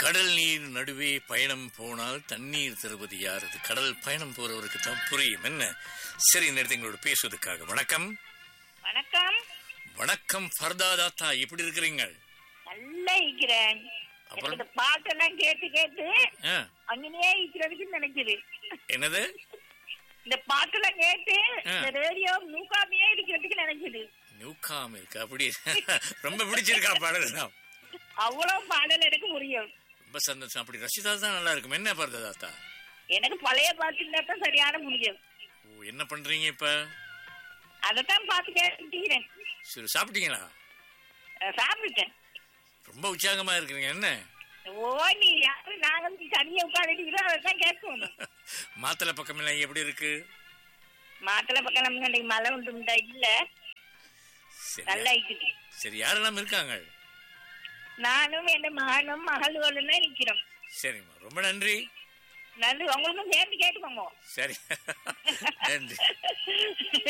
கடல் நீர் நடுவே பயணம் போனால் தண்ணீர் தருவது யார் அது கடல் பயணம் போறவருக்கு தான் புரியும் என்ன சரி இந்த இடத்துல எங்களோட பேசுவதற்காக வணக்கம் வணக்கம் வணக்கம் ஃபர்தா தாத்தா எப்படி இருக்கிறீங்க நல்லா இருக்கிறேன் அப்புறம்? எனக்கு இந்த பாட்டெல்லாம் கேட்டு கேட்டு ஆ, அங்கனே இருக்கிறதுக்கு நினைக்குது என்னது இந்த பாட்டெல்லாம் கேட்டு ஆ. இந்த ரேடியோ மூக்காமையே இருக்கிறதுக்கு நினைக்குது நூக்காம இருக்கு அப்படி ரொம்ப பிடிச்சிருக்கா பாடல் தான் அவ்வளவு பாடல் எனக்கு புரியும் ரொம்ப சந்தோஷம் அப்படி ரசிதா தான் நல்லா இருக்கும் என்ன ஃபர்தா தாத்தா எனக்கு பழைய பாட்டுன்னா தான் சரியான முடியும் ஓ என்ன பண்றீங்க இப்ப அதைத்தான் பார்த்து கேட்டுக்கிறேன் சரி சாப்பிட்டீங்களா அஹ் சாப்பிட்டேன் ரொம்ப உற்சாகமா இருக்கிறீங்க என்ன ஓ நீ யாரு நாங்க தனியா உட்காந்துட்டு அதைத்தான் கேட்கணும் மாத்தளை பக்கம் எல்லாம் எப்படி இருக்கு மாத்தளை பக்கம் நம்ம இன்னைக்கு மழை உண்டு இல்ல சரி நல்லா இருக்குது சரி யாரெல்லாம் இருக்காங்க நானும் என் மகனும் மகளும் தான் நிக்கிறோம் சரிம்மா ரொம்ப நன்றி நல்லது உங்களுக்கும் சேர்ந்து கேட்டுக்கோங்க சரி நன்றி